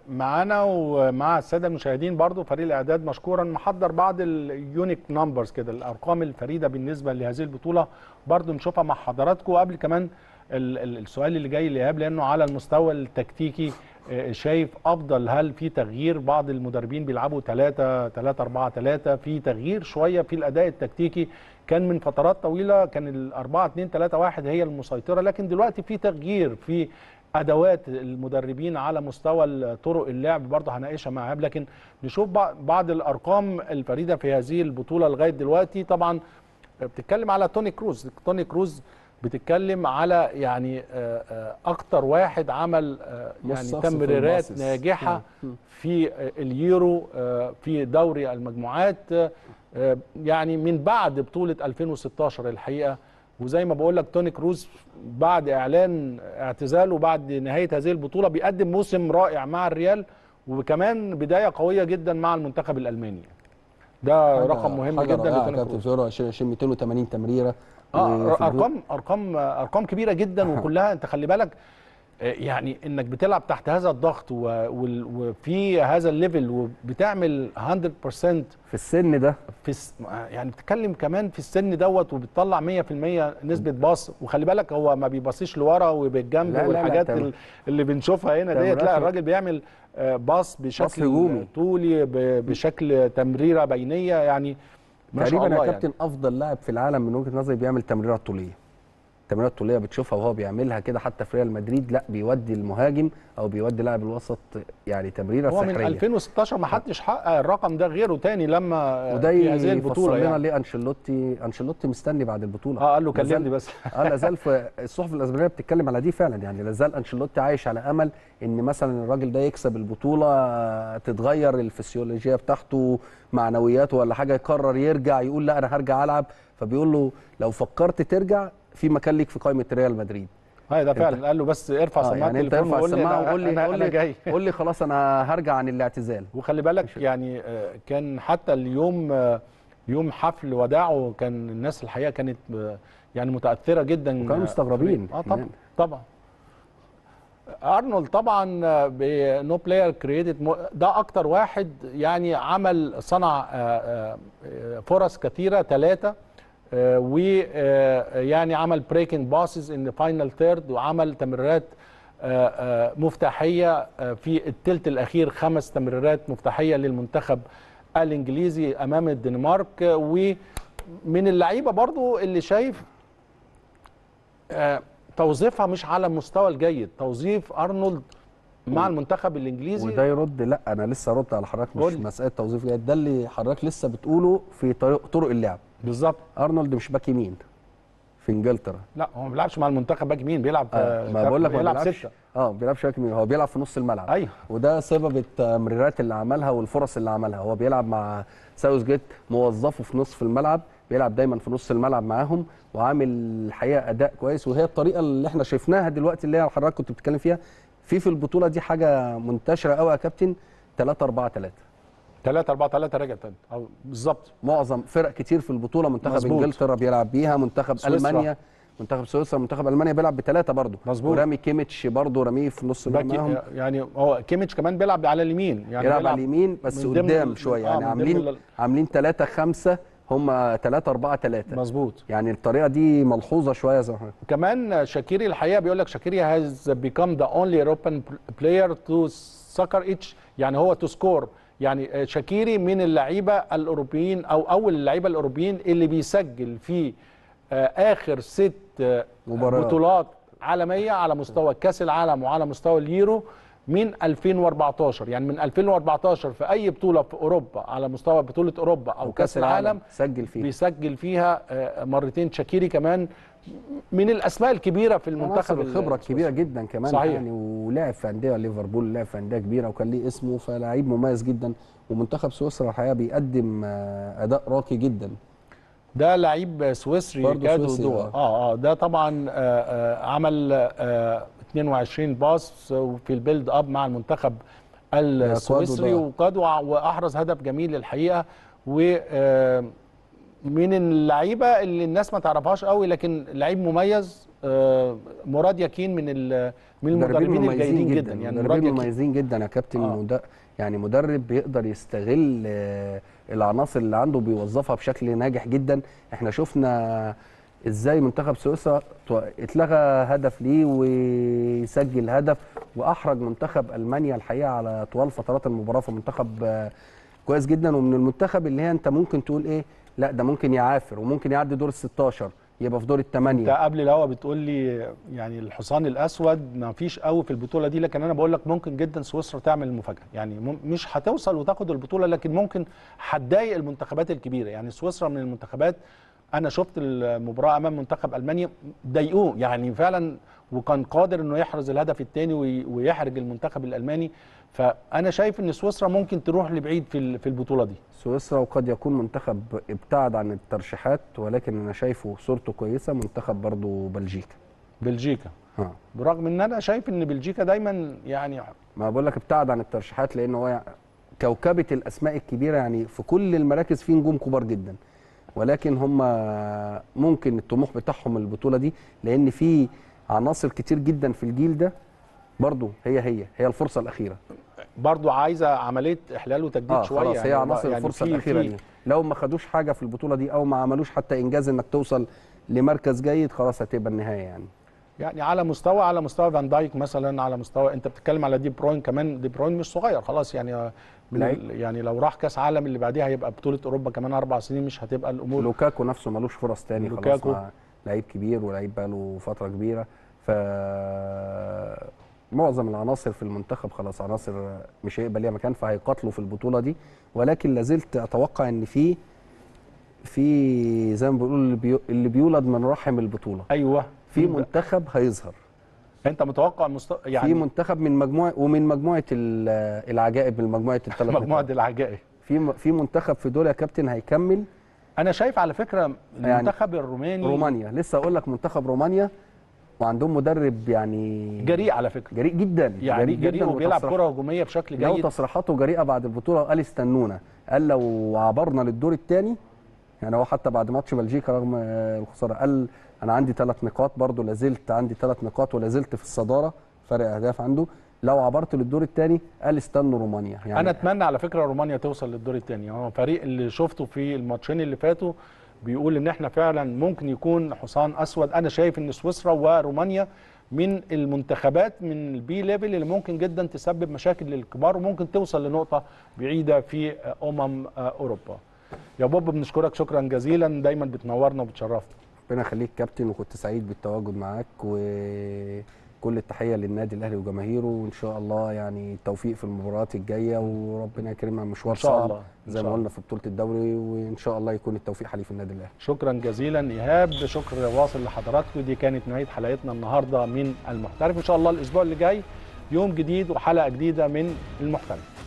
معانا ومع الساده المشاهدين برضو فريق الاعداد مشكورا محضر بعض اليونيك نمبرز كده الارقام الفريده بالنسبه لهذه البطوله برضو نشوفها مع حضراتكم قبل كمان ال- ال- السؤال اللي جاي لايهاب لانه على المستوى التكتيكي آه، شايف افضل هل في تغيير بعض المدربين بيلعبوا 3 3 4 3 في تغيير شويه في الاداء التكتيكي كان من فترات طويله كان ال 4 2 3 1 هي المسيطره لكن دلوقتي في تغيير في ادوات المدربين على مستوى طرق اللعب برضه هناقشها مع ايهاب لكن نشوف بع- بعض الارقام الفريده في هذه البطوله لغايه دلوقتي طبعا بتتكلم على توني كروز توني كروز بتتكلم على يعني آه، آه، اكتر واحد عمل آه، يعني مصاص في تمريرات الباصص. ناجحه مم. في آه، اليورو آه، في دوري المجموعات آه، يعني من بعد بطوله 2016 الحقيقه وزي ما بقول لك توني كروز بعد اعلان اعتزاله بعد نهايه هذه البطوله بيقدم موسم رائع مع الريال وكمان بدايه قويه جدا مع المنتخب الالماني ده حاجة- رقم مهم حاجة جدا رائعة لتوني كابتن كروز فيورو 2020 280 تمريره اه وفي الجول- ارقام ارقام ارقام كبيره جدا وكلها انت خلي بالك آه، يعني انك بتلعب تحت هذا الضغط و- وال- وفي هذا الليفل وبتعمل 100% في السن ده في الس... يعني بتتكلم كمان في السن دوت وبتطلع 100% نسبه باص وخلي بالك هو ما بيبصيش لورا وبالجنب لا، لا، لا، والحاجات تمام. ال- اللي بنشوفها هنا ديت تمريرات لا و- الراجل بيعمل آه، باص بشكل هجومي. طولي ب- بشكل تمريره بينيه يعني ما شاء تقريبا الله يا يعني. كابتن افضل لاعب في العالم من وجهه نظري بيعمل تمريرات طوليه التمريرات الطوليه بتشوفها وهو بيعملها كده حتى في ريال مدريد لا بيودي المهاجم او بيودي لاعب الوسط يعني تمريره هو من سحريه 2016 ما حدش حقق الرقم ده غيره تاني لما وده في هذه يفصل البطوله لنا يعني ليه انشيلوتي انشيلوتي مستني بعد البطوله اه قال له لازال- كلمني بس اه لازال في الصحف الاسبانيه بتتكلم على دي فعلا يعني لازال انشيلوتي عايش على امل ان مثلا الراجل ده يكسب البطوله آه، تتغير الفسيولوجيه بتاعته معنوياته ولا حاجه يقرر يرجع يقول لا انا هرجع العب فبيقول له لو فكرت ترجع في مكان ليك في قائمه ريال مدريد هاي ده فعلا قال له بس ارفع اه سماعه يعني انت التليفون ارفع وقول لي السماعه أنا- وقول لي أنا- قول انا لي جاي قول لي خلاص انا هرجع عن الاعتزال وخلي بالك يعني آه، كان حتى اليوم آه، يوم حفل وداعه كان الناس الحقيقه كانت آه، يعني متاثره جدا وكانوا آه، مستغربين اه طبعا كمان. طبعا ارنولد طبعا بنو بلاير كرييتد ده اكتر واحد يعني عمل صنع آه، آه، فرص كثيره ثلاثه ويعني عمل بريكنج باسز ان فاينل ثيرد وعمل تمريرات آه، آه، مفتاحيه آه، في الثلث الاخير خمس تمريرات مفتاحيه للمنتخب الانجليزي امام الدنمارك آه، ومن اللعيبه برضو اللي شايف آه، توظيفها مش على المستوى الجيد توظيف ارنولد مع المنتخب الانجليزي وده يرد لا انا لسه رد على حضرتك مش قول لي. مساله توظيف جيد ده اللي حضرتك لسه بتقوله في طريق طرق اللعب بالظبط ارنولد مش باك يمين في انجلترا لا هو ما بيلعبش مع المنتخب باك يمين بيلعب آه ما بقول لك ما بيلعب بيلعبش سته اه ما بيلعبش باك يمين هو بيلعب في نص الملعب ايوه وده سبب التمريرات اللي عملها والفرص اللي عملها هو بيلعب مع ساوث جيت موظفه في نصف الملعب بيلعب دايما في نص الملعب معاهم وعامل الحقيقه اداء كويس وهي الطريقه اللي احنا شفناها دلوقتي اللي هي حضرتك كنت بتتكلم فيها في في البطوله دي حاجه منتشره قوي يا كابتن 3 4 3 3 4 3 رجع تاني او بالظبط معظم فرق كتير في البطوله منتخب مظبوط. انجلترا بيلعب بيها منتخب سويسرا. المانيا منتخب سويسرا منتخب المانيا بيلعب بثلاثه برضه مظبوط. ورامي كيميتش برضه راميه في نص الملعب معاهم باك يعني هو كيميتش كمان بيلعب على اليمين يعني يلعب على اليمين بس من ضمن قدام ال- شويه آه، يعني من ضمن عاملين ال- عاملين 3 5 هم 3 4 3 مظبوط يعني الطريقه دي ملحوظه شويه زي ما حضرتك كمان شاكيري الحقيقه بيقول لك شاكيري هاز بيكام ذا اونلي اوروبان بلاير تو سكر اتش يعني هو تو سكور يعني شاكيري من اللعيبه الاوروبيين او اول اللعيبه الاوروبيين اللي بيسجل في آه، اخر ست آه، مباريات. بطولات عالميه على مستوى كاس العالم وعلى مستوى اليورو من 2014 يعني من 2014 في اي بطوله في اوروبا على مستوى بطوله اوروبا او, كاس العالم سجل فيه بيسجل فيها آه، مرتين شاكيري كمان من الاسماء الكبيره في المنتخب المنتخب الخبره السويسري. كبيره جدا كمان صحيح. يعني ولعب في انديه ليفربول لعب في انديه كبيره وكان ليه اسمه فلاعب مميز جدا ومنتخب سويسرا الحقيقه بيقدم آه، اداء راقي جدا ده لعيب سويسري برضه كادو سويسري، دوا آه. اه اه ده طبعا آه آه عمل آه 22 باص في البيلد اب مع المنتخب السويسري ده. وقاد وع- واحرز هدف جميل الحقيقه و آه من اللعيبه اللي الناس ما تعرفهاش قوي لكن لعيب مميز آه، مراد يكين من ال- من المدربين الجيدين جدا يعني مراد مدربين يكين مميزين جدا يا كابتن آه. مد... يعني مدرب بيقدر يستغل آه، العناصر اللي عنده بيوظفها بشكل ناجح جدا احنا شفنا ازاي منتخب سويسرا تو- اتلغى هدف ليه ويسجل هدف واحرج منتخب المانيا الحقيقه على طوال فترات المباراه فمنتخب آه، كويس جدا ومن المنتخب اللي هي انت ممكن تقول ايه لا ده ممكن يعافر وممكن يعدي دور ال 16 يبقى في دور انت الثمانيه قبل الهوا بتقول لي يعني الحصان الاسود ما فيش قوي في البطوله دي لكن انا بقول لك ممكن جدا سويسرا تعمل المفاجاه يعني مم- مش هتوصل وتاخد البطوله لكن ممكن هتضايق المنتخبات الكبيره يعني سويسرا من المنتخبات انا شفت المباراه امام منتخب المانيا ضايقوه يعني فعلا وكان قادر انه يحرز الهدف الثاني ويحرج المنتخب الالماني فانا شايف ان سويسرا ممكن تروح لبعيد في ال- في البطوله دي سويسرا وقد يكون منتخب ابتعد عن الترشيحات ولكن انا شايفه صورته كويسه منتخب برضو بلجيكا بلجيكا ها برغم ان انا شايف ان بلجيكا دايما يعني ما بقول لك ابتعد عن الترشيحات لان هو يعني كوكبه الاسماء الكبيره يعني في كل المراكز في نجوم كبار جدا ولكن هم ممكن الطموح بتاعهم البطوله دي لان في عناصر كتير جدا في الجيل ده برضو هي هي هي الفرصه الاخيره برضو عايزه عمليه احلال وتجديد اه شويه خلاص هي يعني عناصر يعني الفرصه في- الاخيره في- دي لو ما خدوش حاجه في البطوله دي او ما عملوش حتى انجاز انك توصل لمركز جيد خلاص هتبقى النهايه يعني يعني على مستوى على مستوى فان دايك مثلا على مستوى انت بتتكلم على دي بروين كمان دي بروين مش صغير خلاص يعني من لعيب. ال- يعني لو راح كاس عالم اللي بعديها هيبقى بطوله اوروبا كمان اربع سنين مش هتبقى الامور لوكاكو نفسه ملوش فرص تاني خلاص لوكاكو. مع لعيب كبير ولعيب بقاله فتره كبيره ف معظم العناصر في المنتخب خلاص عناصر مش هيبقى ليها مكان فهيقاتلوا في البطوله دي ولكن لازلت اتوقع ان في في زي ما بيقولوا اللي, بيو اللي بيولد من رحم البطوله ايوه في منتخب هيظهر انت متوقع مست... في يعني منتخب من مجموعه ومن مجموعه ال- العجائب من مجموعه الثلاث مجموعه العجائب في م- في منتخب في دول يا كابتن هيكمل انا شايف على فكره المنتخب الروماني رومانيا لسه اقول لك منتخب رومانيا وعندهم مدرب يعني جريء على فكره جريء جدا يعني جريء جداً وبيلعب وتصريح- كره هجوميه بشكل له جيد تصريحاته جريئه بعد البطوله قال استنونا قال لو عبرنا للدور الثاني يعني هو حتى بعد ماتش بلجيكا رغم آه، الخساره قال انا عندي ثلاث نقاط برضو لازلت عندي ثلاث نقاط ولازلت في الصداره فرق اهداف عنده لو عبرت للدور الثاني قال استنوا رومانيا يعني انا اتمنى على فكره رومانيا توصل للدور الثاني هو فريق اللي شفته في الماتشين اللي فاتوا بيقول ان احنا فعلا ممكن يكون حصان اسود انا شايف ان سويسرا ورومانيا من المنتخبات من البي ليفل اللي ممكن جدا تسبب مشاكل للكبار وممكن توصل لنقطه بعيده في امم اوروبا يا بوب بنشكرك شكرا جزيلا دايما بتنورنا وبتشرفنا ربنا يخليك كابتن وكنت سعيد بالتواجد معاك وكل التحيه للنادي الاهلي وجماهيره وان شاء الله يعني التوفيق في المباريات الجايه وربنا يكرمنا مشوار إن شاء صعب الله. إن زي شاء ما الله. قلنا في بطوله الدوري وان شاء الله يكون التوفيق حليف النادي الاهلي شكرا جزيلا ايهاب شكر واصل لحضراتكم دي كانت نهايه حلقتنا النهارده من المحترف ان شاء الله الاسبوع اللي جاي يوم جديد وحلقه جديده من المحترف